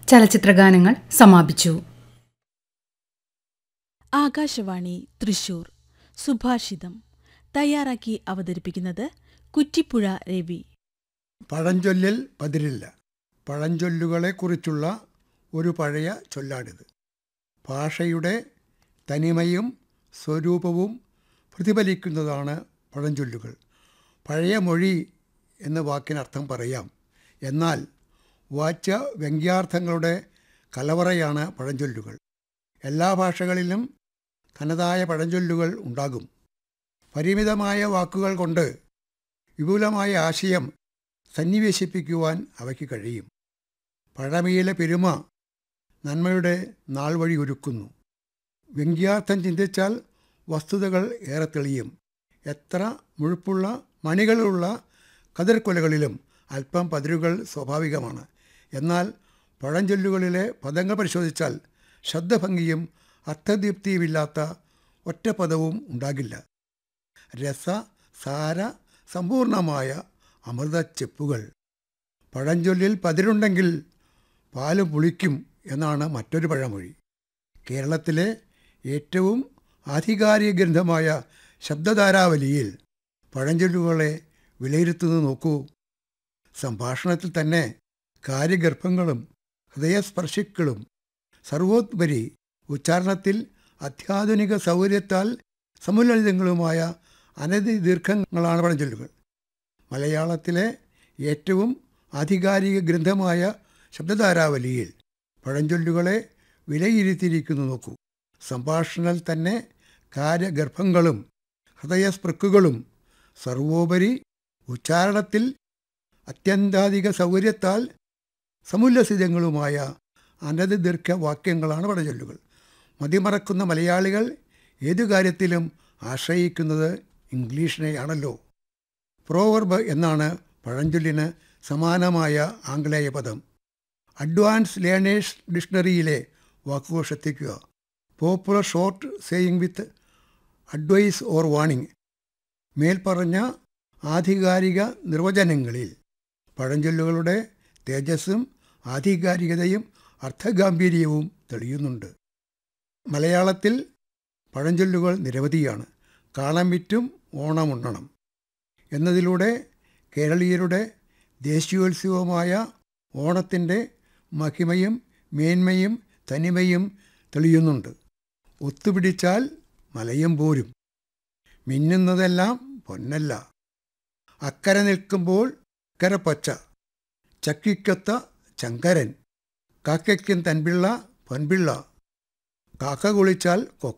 ചലച്ചിത്രഗാനങ്ങൾ സമാപിച്ചു ആകാശവാണി തൃശൂർ സുഭാഷിതം തയ്യാറാക്കി അവതരിപ്പിക്കുന്നത് കുറ്റിപ്പുഴ രവി പഴഞ്ചൊല്ലിൽ പതിരില്ല പഴഞ്ചൊല്ലുകളെക്കുറിച്ചുള്ള ഒരു പഴയ ചൊല്ലാണിത് ഭാഷയുടെ തനിമയും സ്വരൂപവും പ്രതിഫലിക്കുന്നതാണ് പഴഞ്ചൊല്ലുകൾ പഴയ മൊഴി എന്ന വാക്കിനർത്ഥം പറയാം എന്നാൽ വാച്യ വ്യംഗ്യാർത്ഥങ്ങളുടെ കലവറയാണ് പഴഞ്ചൊല്ലുകൾ എല്ലാ ഭാഷകളിലും തനതായ പഴഞ്ചൊല്ലുകൾ ഉണ്ടാകും പരിമിതമായ വാക്കുകൾ കൊണ്ട് വിപുലമായ ആശയം സന്നിവേശിപ്പിക്കുവാൻ അവയ്ക്ക് കഴിയും പഴമയിലെ പെരുമ നന്മയുടെ നാൾ വഴി ഒരുക്കുന്നു വ്യംഗ്യാർത്ഥം ചിന്തിച്ചാൽ വസ്തുതകൾ ഏറെ തെളിയും എത്ര മുഴുപ്പുള്ള മണികളുള്ള കതിർക്കൊലകളിലും അല്പം പതിരുകൾ സ്വാഭാവികമാണ് എന്നാൽ പഴഞ്ചൊല്ലുകളിലെ പദങ്ങൾ പരിശോധിച്ചാൽ ശബ്ദഭംഗിയും അർത്ഥദീപ്തിയുമില്ലാത്ത ഒറ്റ പദവും ഉണ്ടാകില്ല രസ സാര സമ്പൂർണമായ അമൃത ചെപ്പുകൾ പഴഞ്ചൊല്ലിൽ പതിരുണ്ടെങ്കിൽ പാല് പുളിക്കും എന്നാണ് മറ്റൊരു പഴമൊഴി കേരളത്തിലെ ഏറ്റവും ആധികാരിക ഗ്രന്ഥമായ ശബ്ദധാരാവലിയിൽ പഴഞ്ചൊല്ലുകളെ വിലയിരുത്തുന്നത് നോക്കൂ സംഭാഷണത്തിൽ തന്നെ കാര്യഗർഭങ്ങളും ഹൃദയസ്പർശിക്കളും സർവോപരി ഉച്ചാരണത്തിൽ അത്യാധുനിക സൗകര്യത്താൽ സമുലളിതങ്ങളുമായ അനധി ദീർഘങ്ങളാണ് പഴഞ്ചൊല്ലുകൾ മലയാളത്തിലെ ഏറ്റവും ആധികാരിക ഗ്രന്ഥമായ ശബ്ദധാരാവലിയിൽ പഴഞ്ചൊല്ലുകളെ വിലയിരുത്തിയിരിക്കുന്നു നോക്കൂ സംഭാഷണത്തിൽ തന്നെ കാര്യഗർഭങ്ങളും ഹൃദയസ്പൃക്കുകളും സർവോപരി ഉച്ചാരണത്തിൽ അത്യന്താധിക സൗകര്യത്താൽ സമുല്ലസിതങ്ങളുമായ അനധ ദീർഘവാക്യങ്ങളാണ് പഴഞ്ചൊല്ലുകൾ മതിമറക്കുന്ന മലയാളികൾ ഏതു കാര്യത്തിലും ആശ്രയിക്കുന്നത് ഇംഗ്ലീഷിനെയാണല്ലോ പ്രോവർബ് എന്നാണ് പഴഞ്ചൊല്ലിന് സമാനമായ ആംഗലേയ പദം അഡ്വാൻസ് ലേണേഴ്സ് ഡിക്ഷണറിയിലെ വാക്കുകൾ ശ്രദ്ധിക്കുക popular short saying with advice or warning മേൽപ്പറഞ്ഞ ആധികാരിക നിർവചനങ്ങളിൽ പഴഞ്ചൊല്ലുകളുടെ തേജസ്സും ആധികാരികതയും അർത്ഥഗാംഭീര്യവും തെളിയുന്നുണ്ട് മലയാളത്തിൽ പഴഞ്ചൊല്ലുകൾ നിരവധിയാണ് കാളം വിറ്റും ഓണമുണ്ണണം എന്നതിലൂടെ കേരളീയരുടെ ദേശീയോത്സവമായ ഓണത്തിൻ്റെ മഹിമയും മേന്മയും തനിമയും തെളിയുന്നുണ്ട് ഒത്തുപിടിച്ചാൽ മലയും പോരും മിന്നുന്നതെല്ലാം പൊന്നല്ല അക്കരെ നിൽക്കുമ്പോൾ കരപ്പച്ച ചക്കിക്കൊത്ത ചങ്കരൻ കാക്കയ്ക്കും തൻപിള്ള പൊൻപിള്ള കാക്ക കുളിച്ചാൽ കൊക്ക